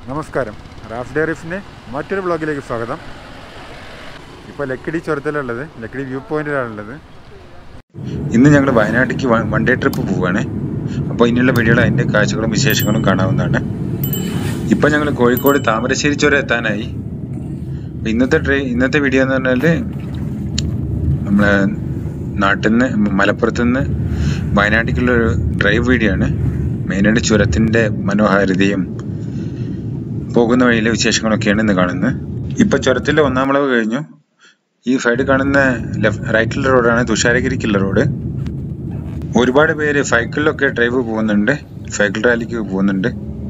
നമസ്കാരം റാഫ് ഡയറീഫിൻ്റെ മറ്റൊരു ബ്ലോഗിലേക്ക് സ്വാഗതം ഇപ്പോൾ ലക്കിടി ചുരത്തിലുള്ളത് ലക്കിടി വ്യൂ പോയിന്റിലാണുള്ളത് ഇന്ന് ഞങ്ങൾ വയനാട്ടിലേക്ക് വ- വൺ ഡേ ട്രിപ്പ് പോവുകയാണ് അപ്പോൾ ഇനിയുള്ള വീഡിയോകൾ അതിൻ്റെ കാഴ്ചകളും വിശേഷങ്ങളും കാണാവുന്നതാണ് ഇപ്പം ഞങ്ങൾ കോഴിക്കോട് താമരശ്ശേരി ചുരം എത്താനായി അപ്പോൾ ഇന്നത്തെ ട്രെയിൻ ഇന്നത്തെ വീഡിയോ എന്ന് പറഞ്ഞാൽ നമ്മളെ നാട്ടിൽ നിന്ന് മലപ്പുറത്ത് നിന്ന് വയനാട്ടിലേക്കുള്ള ഒരു ഡ്രൈവ് വീഡിയോ ആണ് മെയിനായിട്ട് ചുരത്തിൻ്റെ മനോഹാരിതയും പോകുന്ന വഴിയിലെ വിശേഷങ്ങളൊക്കെയാണ് ഇന്ന് കാണുന്നത് ഇപ്പം ചുരത്തിലെ ഒന്നാം വളവ് കഴിഞ്ഞു ഈ സൈഡിൽ കാണുന്ന ലെഫ്റ്റ് റൈറ്റിലുള്ള റോഡാണ് തുഷാരഗിരിക്കുള്ള റോഡ് ഒരുപാട് പേര് സൈക്കിളിലൊക്കെ ഡ്രൈവ് പോകുന്നുണ്ട് സൈക്കിൾ റാലിക്ക് പോകുന്നുണ്ട്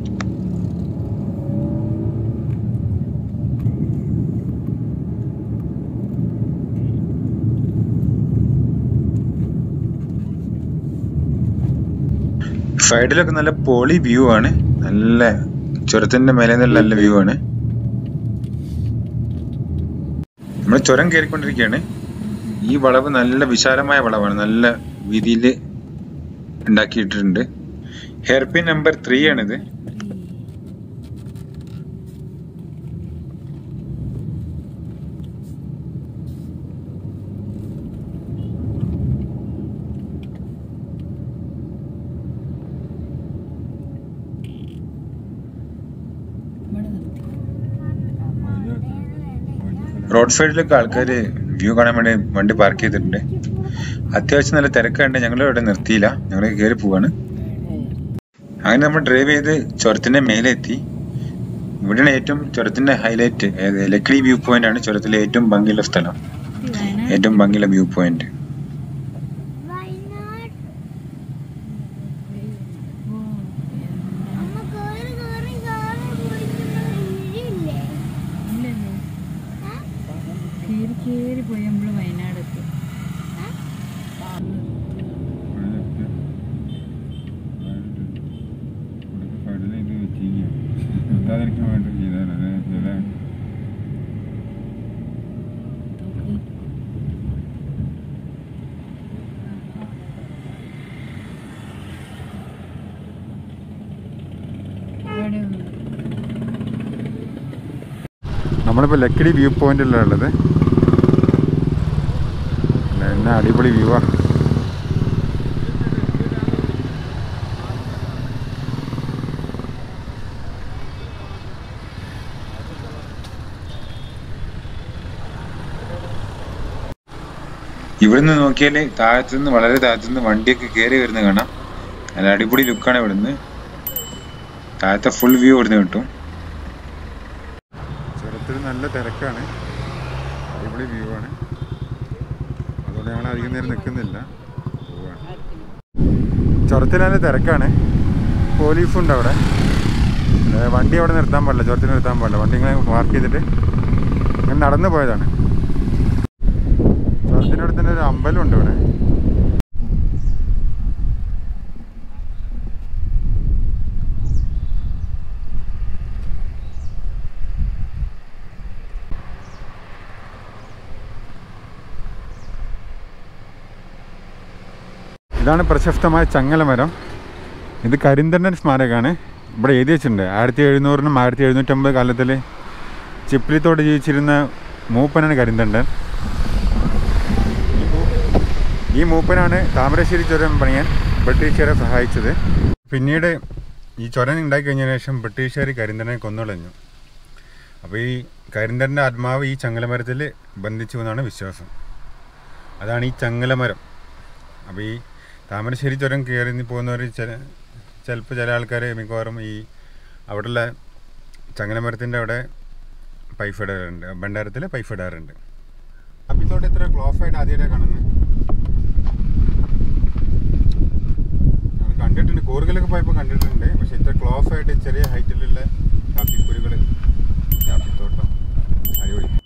സൈഡിലൊക്കെ നല്ല പോളി വ്യൂ ആണ് നല്ല ചുരത്തിന്റെ മേലെ നിന്നുള്ള നല്ല വ്യൂ ആണ് നമ്മൾ ചുരം കയറിക്കൊണ്ടിരിക്കുകയാണ് ഈ വളവ് നല്ല വിശാലമായ വളവാണ് നല്ല വീതിയിൽ ഉണ്ടാക്കിയിട്ടുണ്ട് ഹെയർ പിൻ നമ്പർ ത്രീ ആണിത് റോഡ് സൈഡിലൊക്കെ ആൾക്കാർ വ്യൂ കാണാൻ വേണ്ടി വണ്ടി പാർക്ക് ചെയ്തിട്ടുണ്ട് അത്യാവശ്യം നല്ല തിരക്കുണ്ട് ഞങ്ങൾ ഇവിടെ നിർത്തിയില്ല ഞങ്ങൾ കയറി പോവാണ് അങ്ങനെ നമ്മൾ ഡ്രൈവ് ചെയ്ത് ചുരത്തിന്റെ മേലെ എത്തി ഇവിടെയാണ് ഏറ്റവും ചുരത്തിന്റെ ഹൈലൈറ്റ് ലക്കിടി വ്യൂ പോയിന്റ് ആണ് ചുരത്തിലെ ഏറ്റവും ഭംഗിയുള്ള സ്ഥലം ഏറ്റവും ഭംഗിയുള്ള വ്യൂ പോയിന്റ് വയനാട് അമ്മ കേറി കേറി കേറി പോയിട്ടുള്ള ഇഴിയില്ലേ കേറി കേറി പോയി നമ്മള് വയനാടെത്തി ഇവിടെ നമ്മളിപ്പോൾ ലക്കിടി വ്യൂ പോയിന്റിലുള്ളത് എന്നാ അടിപൊളി വ്യൂ ആ ഇവിടുന്ന് നോക്കിയാൽ താഴത്തുനിന്ന് വളരെ താഴത്തുനിന്ന് വണ്ടിയൊക്കെ കയറി വരുന്നത് കാണാം നല്ല അടിപൊളി ലുക്കാണ് ഇവിടുന്ന് താഴത്തെ ഫുൾ വ്യൂ ഇവിടുന്ന് കിട്ടും ചുരത്തിൽ നല്ല തിരക്കാണ് അടിപൊളി വ്യൂ ആണ് അതുകൊണ്ട് ഞങ്ങൾ അധികം നേരം നിൽക്കുന്നില്ല പോവാണ് ചുരത്തിൽ നല്ല തിരക്കാണ് പോലീസുണ്ട് അവിടെ ഏ, വണ്ടി അവിടെ നിർത്താൻ പാടില്ല ചുരത്തിൽ നിർത്താൻ പാടില്ല വണ്ടി ഇങ്ങനെ പാർക്ക് ചെയ്തിട്ട് ഇങ്ങനെ നടന്നു പോയതാണ് ചുരത്തിനോട് തന്നെ ഒരു അമ്പലമുണ്ട് ഇവിടെ ഇതാണ് പ്രശസ്തമായ ചങ്ങലമരം ഇത് കരിന്തണ്ടൻ സ്മാരകമാണ് ഇവിടെ എഴുതി വെച്ചിട്ടുണ്ട് ആയിരത്തി എഴുന്നൂറിനും ആയിരത്തി എഴുന്നൂറ്റമ്പത് കാലത്തിൽ ചിപ്ലിത്തോട് ജീവിച്ചിരുന്ന മൂപ്പനാണ് കരിന്തണ്ടൻ ഈ മൂപ്പനാണ് താമരശ്ശേരി ചുരം പണിയാൻ ബ്രിട്ടീഷുകാരെ സഹായിച്ചത് പിന്നീട് ഈ ചുരം ഉണ്ടാക്കി കഴിഞ്ഞതിന് ശേഷം ബ്രിട്ടീഷുകാർ കരിന്തണ്ടനെ കൊന്നുകളഞ്ഞു അപ്പോൾ ഈ കരിന്തണ്ടൻ്റെ ആത്മാവ് ഈ ചങ്ങലമരത്തിൽ ബന്ധിച്ചു എന്നാണ് വിശ്വാസം അതാണ് ഈ ചങ്ങലമരം അപ്പോൾ ഈ താമരശ്ശേരി ചുരം കയറി പോകുന്നവർ ചില ചിലപ്പോൾ ചില ആൾക്കാർ മിക്കവാറും ഈ അവിടെയുള്ള ചങ്ങലമരത്തിൻ്റെ അവിടെ പൈപ്പ് ഇടാറുണ്ട് ഭണ്ഡാരത്തിൽ പൈപ്പ് ഇടാറുണ്ട് അപ്പിത്തോട്ട് ഇത്ര ക്ലോസ് ആയിട്ട് ആദ്യമായിട്ട് കാണുന്നത് നമ്മൾ കണ്ടിട്ടുണ്ട് കൂറുകളൊക്കെ പോയപ്പോൾ കണ്ടിട്ടുണ്ട് പക്ഷേ ഇത്ര ക്ലോസ് ആയിട്ട് ചെറിയ ഹൈറ്റിലുള്ള കാപ്പിക്കുരുകൾ കാപ്പിത്തോട്ടം അടിപൊളി